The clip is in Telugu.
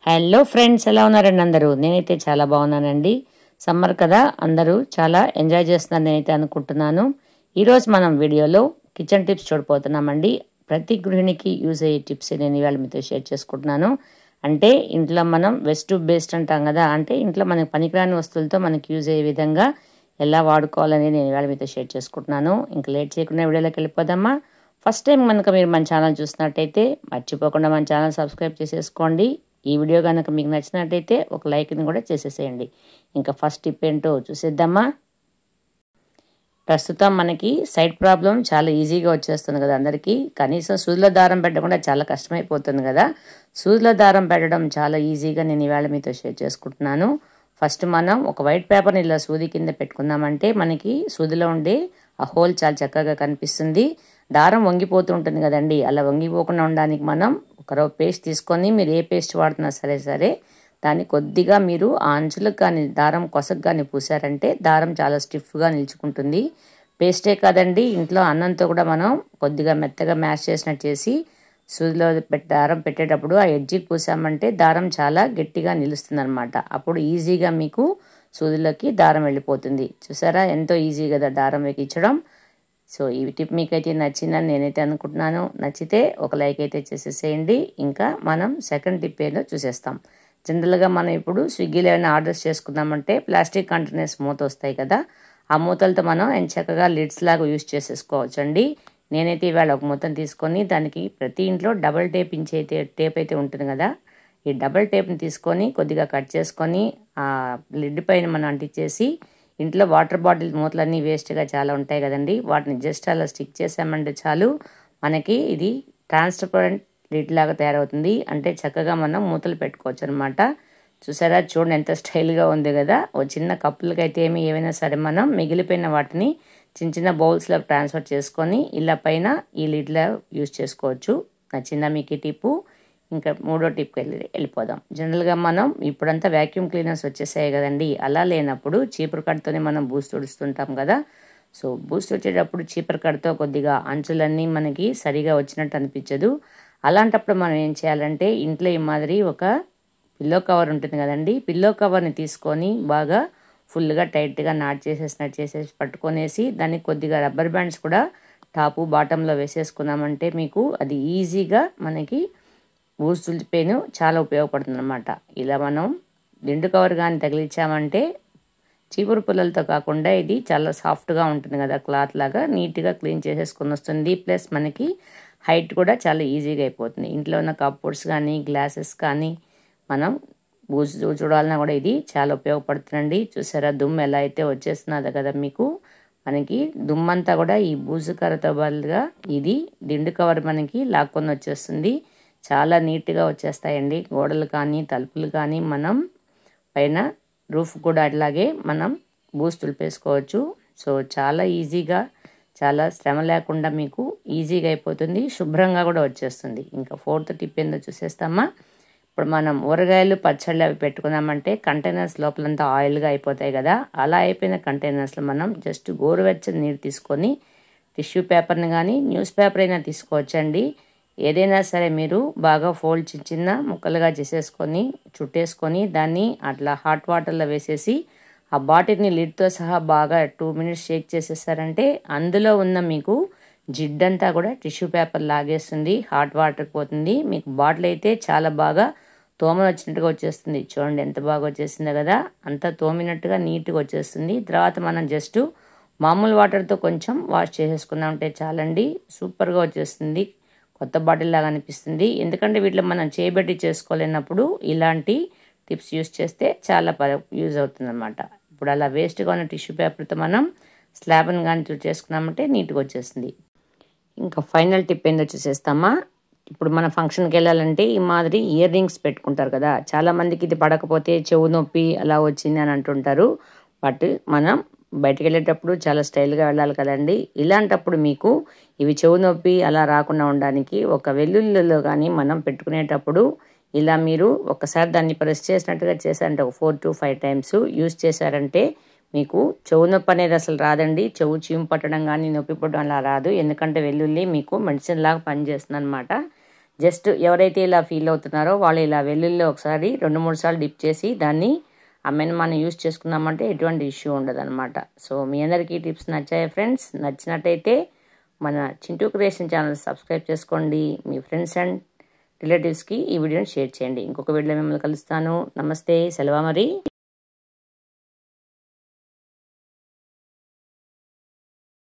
హలో ఫ్రెండ్స్ ఎలా ఉన్నారండి అందరూ నేనైతే చాలా బాగున్నానండి సమ్మర్ కదా అందరూ చాలా ఎంజాయ్ చేస్తున్నారు నేనైతే అనుకుంటున్నాను ఈరోజు మనం వీడియోలో కిచెన్ టిప్స్ చూడబోతున్నామండి ప్రతి గృహిణికి యూజ్ అయ్యే టిప్స్ నేను ఇవాళ మీతో షేర్ చేసుకుంటున్నాను అంటే ఇంట్లో మనం వెస్ట్ బేస్డ్ అంటాం కదా అంటే ఇంట్లో మనకి పనికిరాని వస్తువులతో మనకి యూజ్ అయ్యే విధంగా ఎలా వాడుకోవాలని నేను ఇవాళ మీతో షేర్ చేసుకుంటున్నాను ఇంకా లేట్ చేయకుండా వీడియోలోకి వెళ్ళిపోదామా ఫస్ట్ టైం కనుక మీరు మన ఛానల్ చూసినట్టయితే మర్చిపోకుండా మన ఛానల్ సబ్స్క్రైబ్ చేసేసుకోండి ఈ వీడియో కనుక మీకు నచ్చినట్టయితే ఒక లైక్ని కూడా చేసేసేయండి ఇంకా ఫస్ట్ టిప్ ఏంటో చూసేద్దామా ప్రస్తుతం మనకి సైడ్ ప్రాబ్లం చాలా ఈజీగా వచ్చేస్తుంది కదా అందరికీ కనీసం సూదిలో దారం పెట్టకుండా చాలా కష్టమైపోతుంది కదా సూదిలో దారం పెట్టడం చాలా ఈజీగా నేను ఈవేళ మీతో షేర్ చేసుకుంటున్నాను ఫస్ట్ మనం ఒక వైట్ పేపర్ని ఇలా సూది కింద పెట్టుకుందామంటే మనకి సూదిలో ఉండే ఆ హోల్ చాలా చక్కగా కనిపిస్తుంది దారం వంగిపోతూ ఉంటుంది కదండి అలా వంగిపోకుండా ఉండడానికి మనం ఒక రవ్వ పేస్ట్ తీసుకొని మీరు ఏ పేస్ట్ వాడుతున్నా సరే సరే దాన్ని కొద్దిగా మీరు ఆ అంచులకు కానీ దారం కొసకు కానీ పూసారంటే దారం చాలా స్టిఫ్గా నిల్చుకుంటుంది పేస్టే కాదండి ఇంట్లో అన్నంతో కూడా మనం కొద్దిగా మెత్తగా మ్యాష్ చేసినట్టు చేసి సూదిలో పెట్టి దారం పెట్టేటప్పుడు ఆ ఎడ్జికి పూసామంటే దారం చాలా గట్టిగా నిలుస్తుంది అనమాట అప్పుడు ఈజీగా మీకు సూదిలోకి దారం వెళ్ళిపోతుంది చూసారా ఎంతో ఈజీ కదా దారం ఎక్కించడం సో ఈ టిప్ మీకైతే నచ్చిందని నేనైతే అనుకుంటున్నాను నచ్చితే ఒక లైక్ అయితే చేసేసేయండి ఇంకా మనం సెకండ్ టిప్ ఏదో చూసేస్తాం జనరల్గా మనం ఇప్పుడు స్విగ్గీలో ఏమైనా ఆర్డర్స్ చేసుకుందామంటే ప్లాస్టిక్ కంటైనర్స్ మూత వస్తాయి కదా ఆ మూతలతో మనం చక్కగా లిడ్స్ లాగా యూజ్ చేసేసుకోవచ్చు అండి నేనైతే ఇవాళ ఒక మూతను తీసుకొని దానికి ప్రతి ఇంట్లో డబల్ టేప్ ఇంచ్ అయితే టేప్ అయితే ఉంటుంది కదా ఈ డబల్ టేప్ని తీసుకొని కొద్దిగా కట్ చేసుకొని ఆ లిడ్ పైన మనం అంటించేసి ఇంట్లో వాటర్ బాటిల్ మూతలన్నీ వేస్ట్గా చాలా ఉంటాయి కదండి వాటిని జస్ట్ అలా స్టిక్ చేసామంటే చాలు మనకి ఇది ట్రాన్స్పరెంట్ లిడ్ లాగా తయారవుతుంది అంటే చక్కగా మనం మూతలు పెట్టుకోవచ్చు అనమాట చూసారా చూడండి ఎంత స్టైల్గా ఉంది కదా ఓ చిన్న కప్పులకి అయితే ఏమి ఏమైనా సరే మనం మిగిలిపోయిన వాటిని చిన్న చిన్న బౌల్స్లో ట్రాన్స్ఫర్ చేసుకొని ఇలా పైన ఈ లిడ్లో యూజ్ చేసుకోవచ్చు నచ్చిందా మీకు ఈ టిప్పు ఇంకా మూడో టిప్కి వెళ్ళి వెళ్ళిపోదాం జనరల్గా మనం ఇప్పుడంతా వ్యాక్యూమ్ క్లీనర్స్ వచ్చేసాయి కదండి అలా లేనప్పుడు చీపురు కట్టతోనే మనం బూస్ట్ తుడుస్తుంటాం కదా సో బూస్ట్ వచ్చేటప్పుడు చీపురు కట్టతో కొద్దిగా అంచులన్నీ మనకి సరిగా వచ్చినట్టు అనిపించదు అలాంటప్పుడు మనం ఏం చేయాలంటే ఇంట్లో ఈ మాదిరి ఒక పిల్లో కవర్ ఉంటుంది కదండి పిల్లో కవర్ని తీసుకొని బాగా ఫుల్గా టైట్గా నాట్ చేసేసినట్టు చేసేసి పట్టుకొనేసి దానికి కొద్దిగా రబ్బర్ బ్యాండ్స్ కూడా టాపు బాటంలో వేసేసుకున్నామంటే మీకు అది ఈజీగా మనకి బూస్ట్ పెయిన్ చాలా ఉపయోగపడుతుంది అనమాట ఇలా మనం దిండు కవర్ కానీ తగిలించామంటే చీపురు పుల్లలతో కాకుండా ఇది చాలా సాఫ్ట్గా ఉంటుంది కదా క్లాత్ లాగా నీట్గా క్లీన్ చేసేసుకొని వస్తుంది ప్లస్ మనకి హైట్ కూడా చాలా ఈజీగా అయిపోతుంది ఇంట్లో ఉన్న కప్బోర్డ్స్ కానీ గ్లాసెస్ కానీ మనం బూజు చూడాలన్నా కూడా ఇది చాలా ఉపయోగపడుతుందండి చూసారా దుమ్ము ఎలా అయితే వచ్చేస్తున్నది కదా మీకు మనకి దుమ్మంతా కూడా ఈ బూజు కర్రతో బదులుగా ఇది దిండు కవర్ మనకి లాక్కొని వచ్చేస్తుంది చాలా నీట్గా వచ్చేస్తాయండి గోడలు కానీ తలుపులు కానీ మనం పైన రూఫ్ కూడా అట్లాగే మనం బూస్ట్ తులిపేసుకోవచ్చు సో చాలా ఈజీగా చాలా శ్రమ లేకుండా మీకు ఈజీగా అయిపోతుంది శుభ్రంగా కూడా వచ్చేస్తుంది ఇంకా ఫోర్త్ టిప్ ఏందో చూసేస్తామా ఇప్పుడు మనం ఊరగాయలు పచ్చళ్ళు అవి పెట్టుకున్నామంటే కంటైనర్స్ లోపలంతా ఆయిల్గా అయిపోతాయి కదా అలా అయిపోయిన కంటైనర్స్లో మనం జస్ట్ గోరువెచ్చని నీరు తీసుకొని టిష్యూ పేపర్ని కానీ న్యూస్ పేపర్ అయినా తీసుకోవచ్చండి ఏదైనా సరే మీరు బాగా ఫోల్డ్ చిన్న చిన్న ముక్కలుగా చేసేసుకొని చుట్టేసుకొని దాన్ని అట్లా హాట్ వాటర్లో వేసేసి ఆ బాటిల్ని లిడ్తో సహా బాగా టూ మినిట్స్ షేక్ చేసేసారంటే అందులో ఉన్న మీకు జిడ్డంతా కూడా టిష్యూ పేపర్ లాగేస్తుంది హాట్ వాటర్ పోతుంది మీకు బాటిల్ అయితే చాలా బాగా తోమలు వచ్చినట్టుగా వచ్చేస్తుంది చూడండి ఎంత బాగా వచ్చేసిందో కదా అంతా తోమినట్టుగా నీట్గా వచ్చేస్తుంది తర్వాత మనం జస్ట్ మామూలు వాటర్తో కొంచెం వాష్ చేసేసుకున్నామంటే చాలండి సూపర్గా వచ్చేస్తుంది కొత్త బాటిల్ లాగా అనిపిస్తుంది ఎందుకంటే వీటిలో మనం చేయబెట్టి చేసుకోలేనప్పుడు ఇలాంటి టిప్స్ యూస్ చేస్తే చాలా యూజ్ అవుతుంది అనమాట ఇప్పుడు అలా వేస్ట్గా ఉన్న టిష్యూ పేపర్తో మనం స్లాబ్ని కానీ చేసుకున్నామంటే నీట్గా వచ్చేస్తుంది ఇంకా ఫైనల్ టిప్ ఏందో చూసేస్తామా ఇప్పుడు మన ఫంక్షన్కి వెళ్ళాలంటే ఈ మాదిరి ఇయర్ రింగ్స్ పెట్టుకుంటారు కదా చాలామందికి ఇది పడకపోతే చెవు నొప్పి అలా వచ్చింది అని అంటుంటారు బట్ మనం బయటకు వెళ్ళేటప్పుడు చాలా స్టైల్గా వెళ్ళాలి కదండి ఇలాంటప్పుడు మీకు ఇవి చెవు నొప్పి అలా రాకుండా ఉండడానికి ఒక వెల్లుల్లిలో కానీ మనం పెట్టుకునేటప్పుడు ఇలా మీరు ఒకసారి దాన్ని ప్రెస్ చేసినట్టుగా చేశారంటే ఒక four to five times use చేశారంటే మీకు చెవు నొప్పి అనేది అసలు రాదండి చెవు చీము పట్టడం కానీ నొప్పి పట్టడం అలా రాదు ఎందుకంటే వెల్లుల్లి మీకు మెడిసిన్ లాగా పనిచేస్తుంది అనమాట జస్ట్ ఎవరైతే ఇలా ఫీల్ అవుతున్నారో వాళ్ళు ఇలా వెల్లుల్లో ఒకసారి రెండు మూడు సార్లు డిప్ చేసి దాన్ని అమ్మాయిని మనం యూస్ చేసుకున్నామంటే ఎటువంటి ఇష్యూ ఉండదు అనమాట సో మీ అందరికీ టిప్స్ నచ్చాయి ఫ్రెండ్స్ నచ్చినట్టయితే మన చింటూ క్రియేషన్ ఛానల్ సబ్స్క్రైబ్ చేసుకోండి మీ ఫ్రెండ్స్ అండ్ రిలేటివ్స్కి ఈ వీడియోని షేర్ చేయండి ఇంకొక వీడియో మిమ్మల్ని కలుస్తాను నమస్తే సెలవా మరి